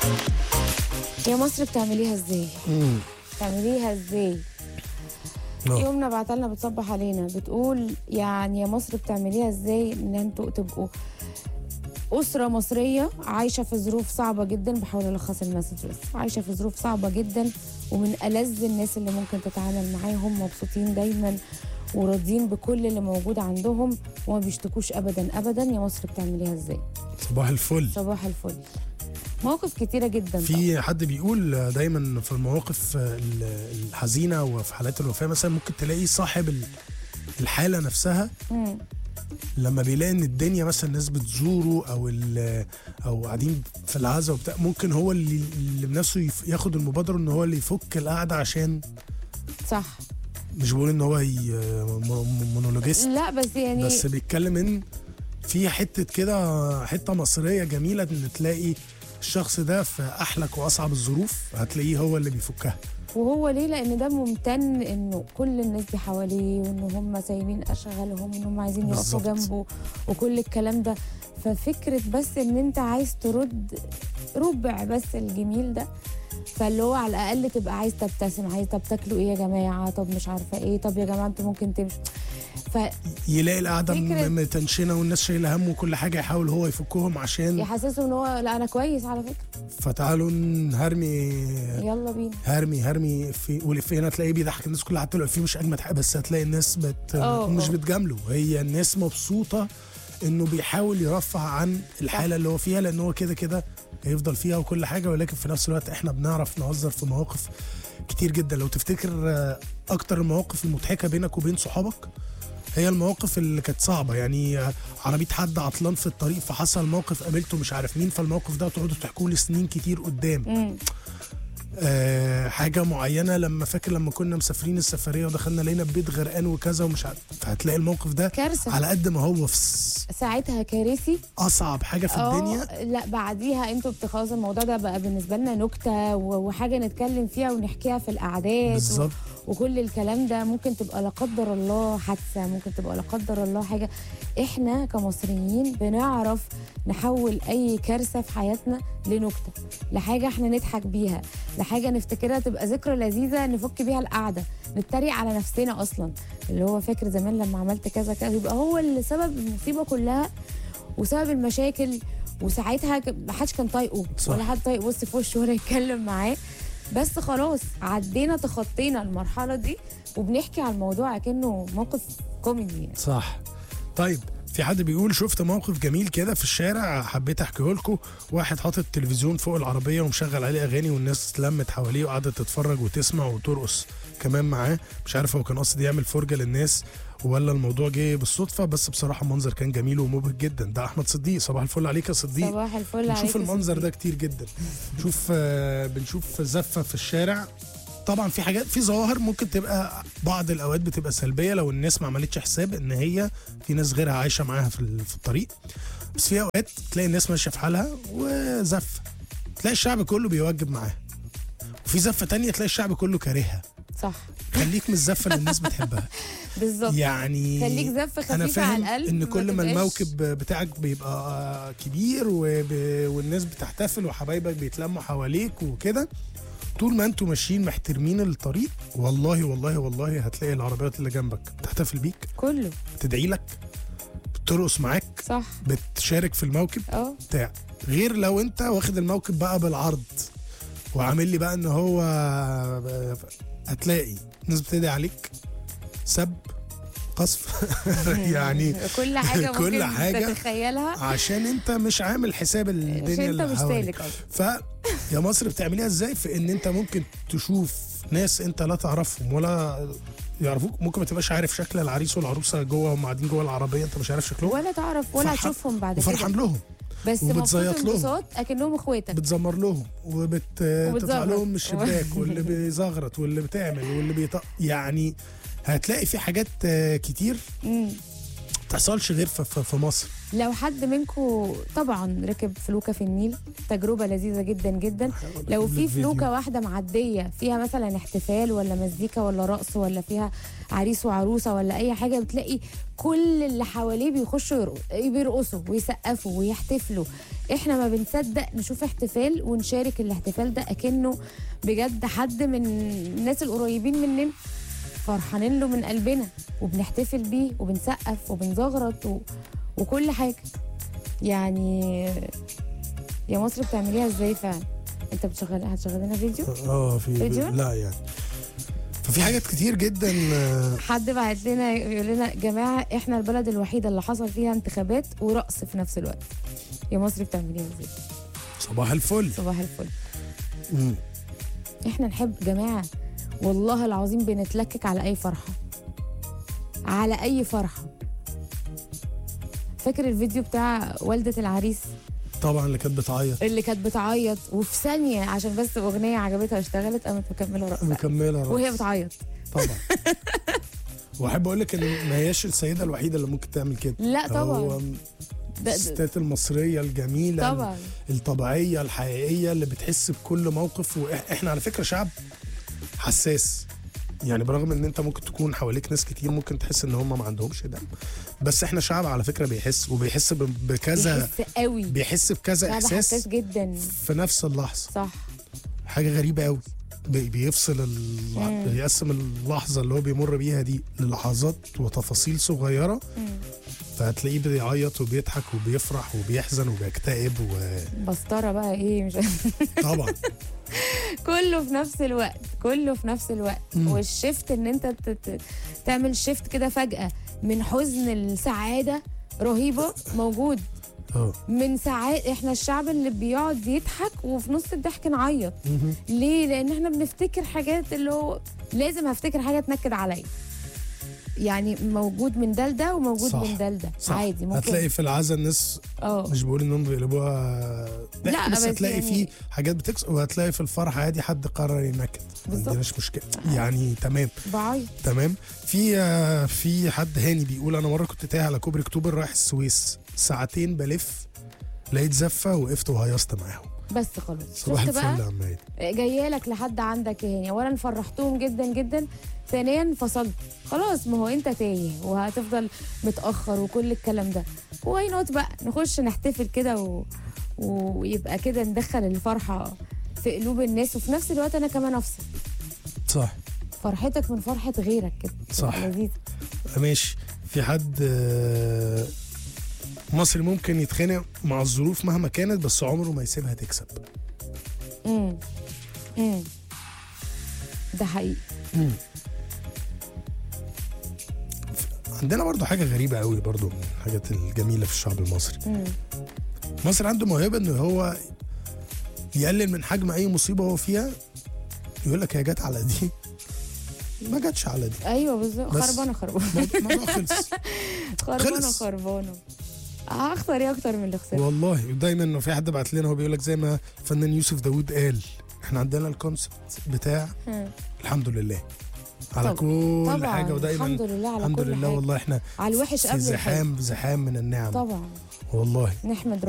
يا مصر بتعمليها ازاي مم. بتعمليها ازاي آه. يومنا بعتلنا بتصبح علينا بتقول يعني يا مصر بتعمليها ازاي ان انتوا تبقوا أسرة مصرية عايشة في ظروف صعبة جدا بحاول ألخص المسج بس عايشة في ظروف صعبة جدا ومن ألذ الناس اللي ممكن تتعامل معاهم مبسوطين دايما وراضيين بكل اللي موجود عندهم وما بيشتكوش أبدا أبدا يا مصر بتعمليها ازاي صباح الفل صباح الفل مواقف كتيرة جدا طبعاً. في حد بيقول دايما في المواقف ال- الحزينه وفي حالات الوفاه مثلا ممكن تلاقي صاحب ال- الحاله نفسها مم. لما بيلاقي ان الدنيا مثلا الناس بتزوره او ال- او قاعدين في العزا وبتاع ممكن هو اللي اللي بنفسه يف- ياخد المبادره ان هو اللي يفك القعده عشان صح مش بقول ان هو ي- م- م- مونولوجيست لا بس يعني بس بيتكلم ان في حته كده حته مصريه جميله ان تلاقي الشخص ده في احلك واصعب الظروف هتلاقيه هو اللي بيفكها وهو ليه لان ده ممتن انه كل الناس دي حواليه وان هم سايبين اشغالهم وان هم عايزين يقفوا بالظبط. جنبه وكل الكلام ده ففكره بس ان انت عايز ترد ربع بس الجميل ده فاللي هو على الاقل تبقى عايز تبتسم عايز طب تاكلوا ايه يا جماعه طب مش عارفه ايه طب يا جماعه انتوا ممكن تمشوا يلاقي القعده فكرة- م- متنشنه والناس شايله هم وكل حاجه يحاول هو يفكهم عشان يحسسوا ان هو لا انا كويس على فكره فتعالوا هرمي يلا بينا هرمي هرمي في والإفيه هنا تلاقيه بيضحك الناس كلها حتى لو الإفيه مش اجمد حاجه بس هتلاقي الناس بت اه، مش اه. بتجامله هي الناس مبسوطه انه بيحاول يرفع عن الحاله اللي هو فيها لان هو كده كده هيفضل فيها وكل حاجه ولكن في نفس الوقت احنا بنعرف نهزر في مواقف كتير جدا لو تفتكر آه، اكتر المواقف المضحكه بينك وبين صحابك هي المواقف اللي كانت صعبه يعني آه، عربيه حد عطلان في الطريق فحصل موقف قابلته مش عارف مين فالموقف ده تقعدوا تحكوا لي سنين كتير قدام امم آه حاجه معينه لما فاكر لما كنا مسافرين السفريه ودخلنا لقينا بيت غرقان وكذا ومش عارف فهتلاقي الموقف ده كارثه على قد ما هو في س- ساعتها كارثي اصعب حاجه في اه الدنيا لا بعديها انتوا بتخلص الموضوع ده بقى بالنسبه لنا نكته و- وحاجه نتكلم فيها ونحكيها في القعدات و- بالظبط وكل الكلام ده ممكن تبقى لا قدر الله حادثه ممكن تبقى لا قدر الله حاجه احنا كمصريين بنعرف نحول اي كارثه في حياتنا لنكته لحاجه احنا نضحك بيها لحاجه نفتكرها تبقى ذكرى لذيذه نفك بيها القعده نتريق على نفسنا اصلا اللي هو فاكر زمان لما عملت كذا كذا يبقى هو اللي سبب المصيبه كلها وسبب المشاكل وساعتها ك- محدش كان طايقه صح. ولا حد طايق يبص في وشه ولا يتكلم معاه بس خلاص عدينا تخطينا المرحله دي وبنحكي على الموضوع كأنه موقف كوميدي يعني. صح طيب في حد بيقول شفت موقف جميل كده في الشارع حبيت احكيه لكم واحد حاطط التلفزيون فوق العربيه ومشغل عليه اغاني والناس اتلمت حواليه وقعدت تتفرج وتسمع وترقص كمان معاه مش عارف هو كان قاصد يعمل فرجه للناس ولا الموضوع جه بالصدفه بس بصراحه المنظر كان جميل ومبهج جدا ده احمد صديق صباح الفل عليك يا صديق صباح الفل عليك بنشوف يا المنظر صديقي. ده كتير جدا بنشوف آه، بنشوف زفه في الشارع طبعا في حاجات في ظواهر ممكن تبقى بعض الاوقات بتبقى سلبيه لو الناس ما عملتش حساب ان هي في ناس غيرها عايشه معاها في ال- في الطريق بس في اوقات تلاقي الناس ماشيه في حالها وزفه تلاقي الشعب كله بيوجب معاها وفي زفه تانية تلاقي الشعب كله كارهها صح خليك من الزفه اللي الناس بتحبها بالظبط يعني خليك زفة خفيفة انا على فاهم القلب، ان ما كل ما تبقاش- الموكب بتاعك بيبقى كبير وب... والناس بتحتفل وحبايبك بيتلموا حواليك وكده طول ما انتوا ماشيين محترمين الطريق والله والله والله هتلاقي العربيات اللي جنبك بتحتفل بيك كله بتدعي لك بترقص معاك صح بتشارك في الموكب اه بتاع غير لو انت واخد الموكب بقى بالعرض وعامل لي بقى ان هو هتلاقي ناس بتدعي عليك سب قصف يعني كل حاجه ممكن كل حاجة تتخيلها عشان انت مش عامل حساب الدنيا عشان انت اللي مش حواليك سالك اصلا ف يا مصر بتعمليها ازاي في ان انت ممكن تشوف ناس انت لا تعرفهم ولا يعرفوك ممكن ما تبقاش عارف شكل العريس والعروسه جوه هم قاعدين جوه العربيه انت مش عارف شكلهم ولا تعرف ولا فرحان- تشوفهم بعد وفرحان كده لهم بس مبسوط وبتزيط لهم. انبساط اكنهم اخواتك بتزمر لهم وبتطلع وبتزغرط. لهم من الشباك واللي بيزغرط واللي بتعمل واللي بيط... يعني هتلاقي في حاجات آه، كتير مم. تحصلش غير في, في, في مصر لو حد منكم طبعا ركب فلوكه في النيل تجربه لذيذه جدا جدا لو في فلوكه واحده معديه فيها مثلا احتفال ولا مزيكا ولا رقص ولا فيها عريس وعروسه ولا اي حاجه بتلاقي كل اللي حواليه بيخشوا يرقص- بيرقصوا ويسقفوا ويحتفلوا احنا ما بنصدق نشوف احتفال ونشارك الاحتفال ده اكنه بجد حد من الناس القريبين مننا فرحانين له من قلبنا وبنحتفل بيه وبنسقف وبنزغرط و... وكل حاجه يعني يا مصر بتعمليها ازاي فعلا انت بتشغل هتشغل لنا فيديو اه في فيديو؟ لا يعني ففي حاجات كتير جدا آه، حد بعت لنا يقول لنا جماعه احنا البلد الوحيده اللي حصل فيها انتخابات ورقص في نفس الوقت يا مصر بتعمليها ازاي صباح الفل صباح الفل مم. احنا نحب جماعه والله العظيم بنتلكك على اي فرحه على اي فرحه فاكر الفيديو بتاع والده العريس طبعا اللي كانت بتعيط اللي كانت بتعيط وفي ثانيه عشان بس اغنيه عجبتها واشتغلت قامت مكمله رقص مكمله رقص. وهي بتعيط طبعا واحب اقول لك ان ما هياش السيده الوحيده اللي ممكن تعمل كده لا طبعا هو ده- ده- الستات المصريه الجميله طبعا الطبيعيه الحقيقيه اللي بتحس بكل موقف واحنا على فكره شعب حساس يعني برغم ان انت ممكن تكون حواليك ناس كتير ممكن تحس ان هم ما عندهمش ده بس احنا شعب على فكره بيحس وبيحس ب- بكذا بيحس قوي بيحس بكذا شعب حساس احساس جدا في نفس اللحظه صح حاجه غريبه قوي بي- بيفصل ال... مم. بيقسم اللحظه اللي هو بيمر بيها دي للحظات وتفاصيل صغيره مم. فهتلاقيه بيعيط وبيضحك وبيفرح وبيحزن وبيكتئب بسطره بقى ايه مش وطبعا كله في نفس الوقت كله في نفس الوقت مم. والشفت ان انت ت- ت- تعمل شفت كده فجأة من حزن لسعادة رهيبة موجود اه من ساعات احنا الشعب اللي بيقعد يضحك وفي نص الضحك نعيط مهم. ليه لان احنا بنفتكر حاجات اللي هو لازم هفتكر حاجه تنكد عليا يعني موجود من ده لده وموجود صح. من ده لده صح عادي ممكن هتلاقي في العزا الناس اه مش بقول انهم بيقلبوها ضحك، لا، بس بس هتلاقي يعني- فيه حاجات بتكسر وهتلاقي في الفرح عادي حد قرر ينكد ما بالظبط. عندناش مشكله يعني تمام بعيط تمام في آه، في حد هاني بيقول انا مره كنت تايه على كوبري اكتوبر رايح السويس ساعتين بلف لقيت زفه وقفت وهيصت معاهم بس خلاص صباح شفت الفل بقى يا عم هاني جايه لك لحد عندك يا هاني اولا فرحتهم جدا جدا ثانيا فصلت خلاص ما هو انت تايه وهتفضل متاخر وكل الكلام ده واي نوت بقى نخش نحتفل كده و... ويبقى كده ندخل الفرحه في قلوب الناس وفي نفس الوقت انا كمان افصل صح فرحتك من فرحه غيرك كده صح. لذيذ ماشي في حد آه، مصري ممكن يتخانق مع الظروف مهما كانت بس عمره ما يسيبها تكسب امم امم ده حقيقي مم. عندنا برضو حاجة غريبة قوي برضو من الحاجات الجميلة في الشعب المصري امم مصر عنده موهبة ان هو يقلل من حجم اي مصيبة هو فيها يقول لك هي جت على دي ما جاتش على دي ايوه بالظبط بس. خربانه خربانه الموضوع- الموضوع خلص خربانه خلص. خربانه هخسر ايه اكتر من اللي خسرت والله دايما انه في حد بعت لنا هو بيقول لك زي ما الفنان يوسف داوود قال احنا عندنا الكونسبت بتاع مم. الحمد لله على طب- كل طبعا حاجة ودايما الحمد لله على الحمد كل لله حاجه والله احنا على الوحش في قبل الحلو زحام زحام من النعم طبعا والله نحمد